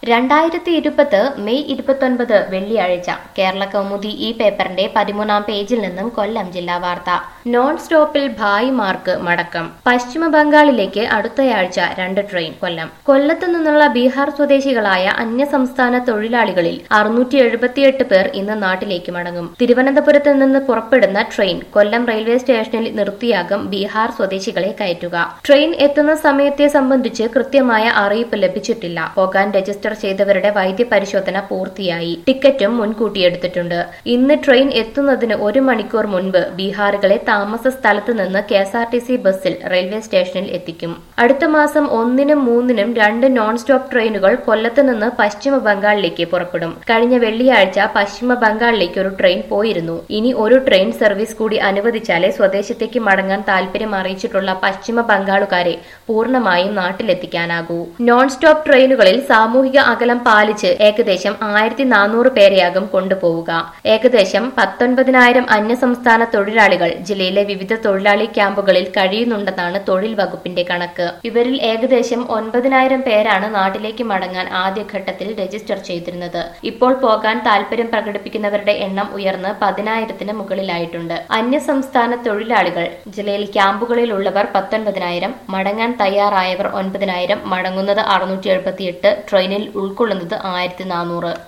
രണ്ടായിരത്തി ഇരുപത് മെയ് ഇരുപത്തൊൻപത് വെള്ളിയാഴ്ച കേരള കൗമുദി ഈ പേപ്പറിന്റെ പതിമൂന്നാം പേജിൽ നിന്നും കൊല്ലം ജില്ലാ വാർത്ത നോൺ സ്റ്റോപ്പിൽ ഭായിമാർക്ക് മടക്കം പശ്ചിമ ബംഗാളിലേക്ക് അടുത്തയാഴ്ച രണ്ട് ട്രെയിൻ കൊല്ലം കൊല്ലത്ത് നിന്നുള്ള ബീഹാർ സ്വദേശികളായ അന്യസംസ്ഥാന തൊഴിലാളികളിൽ അറുന്നൂറ്റി എഴുപത്തിയെട്ട് പേർ ഇന്ന് നാട്ടിലേക്ക് മടങ്ങും തിരുവനന്തപുരത്ത് നിന്ന് പുറപ്പെടുന്ന ട്രെയിൻ കൊല്ലം റെയിൽവേ സ്റ്റേഷനിൽ നിർത്തിയാകും ബീഹാർ സ്വദേശികളെ കയറ്റുക ട്രെയിൻ എത്തുന്ന സമയത്തെ സംബന്ധിച്ച് കൃത്യമായ അറിയിപ്പ് ലഭിച്ചിട്ടില്ല പോകാൻ രജിസ്റ്റർ ചെയ്തവരുടെ വൈദ്യപരിശോധന പൂർത്തിയായി ടിക്കറ്റും മുൻകൂട്ടി എടുത്തിട്ടുണ്ട് ഇന്ന് ട്രെയിൻ എത്തുന്നതിന് ഒരു മണിക്കൂർ മുൻപ് ബീഹാറുകളെ താമസ സ്ഥലത്ത് നിന്ന് K S R T C ബസ്സിൽ റെയിൽവേ സ്റ്റേഷനിൽ എത്തിക്കും അടുത്ത മാസം ഒന്നിനും മൂന്നിനും രണ്ട് നോൺ സ്റ്റോപ്പ് ട്രെയിനുകൾ കൊല്ലത്ത് നിന്ന് പശ്ചിമ ബംഗാളിലേക്ക് പുറപ്പെടും കഴിഞ്ഞ വെള്ളിയാഴ്ച പശ്ചിമ ബംഗാളിലേക്ക് ഒരു ട്രെയിൻ പോയിരുന്നു ഇനി ഒരു ട്രെയിൻ സർവീസ് കൂടി അനുവദിച്ചാലേ സ്വദേശത്തേക്ക് മടങ്ങാൻ താൽപര്യം അറിയിച്ചിട്ടുള്ള പശ്ചിമ ബംഗാളുകാരെ പൂർണ്ണമായും നാട്ടിലെത്തിക്കാനാകൂ നോൺ സ്റ്റോപ്പ് ട്രെയിനുകളിൽ സാമൂഹിക അകലം പാലിച്ച് ഏകദേശം ആയിരത്തി നാനൂറ് പേരെയാകും കൊണ്ടുപോവുക ഏകദേശം പത്തൊൻപതിനായിരം അന്യസംസ്ഥാന തൊഴിലാളികൾ ജില്ലയിലെ വിവിധ തൊഴിലാളി ക്യാമ്പുകളിൽ കഴിയുന്നുണ്ടെന്നാണ് തൊഴിൽ വകുപ്പിന്റെ കണക്ക് ഇവരിൽ ഏകദേശം ഒൻപതിനായിരം പേരാണ് നാട്ടിലേക്ക് മടങ്ങാൻ ആദ്യഘട്ടത്തിൽ രജിസ്റ്റർ ചെയ്തിരുന്നത് ഇപ്പോൾ പോകാൻ താൽപര്യം പ്രകടിപ്പിക്കുന്നവരുടെ എണ്ണം ഉയർന്ന് പതിനായിരത്തിന് മുകളിലായിട്ടുണ്ട് അന്യസംസ്ഥാന തൊഴിലാളികൾ ജില്ലയിൽ ക്യാമ്പുകളിലുള്ളവർ പത്തൊൻപതിനായിരം മടങ്ങാൻ തയ്യാറായവർ ഒൻപതിനായിരം മടങ്ങുന്നത് അറുന്നൂറ്റി എഴുപത്തിയെട്ട് ട്രെയിനിൽ ഉൾക്കൊള്ളുന്നത് ആയിരത്തി നാനൂറ്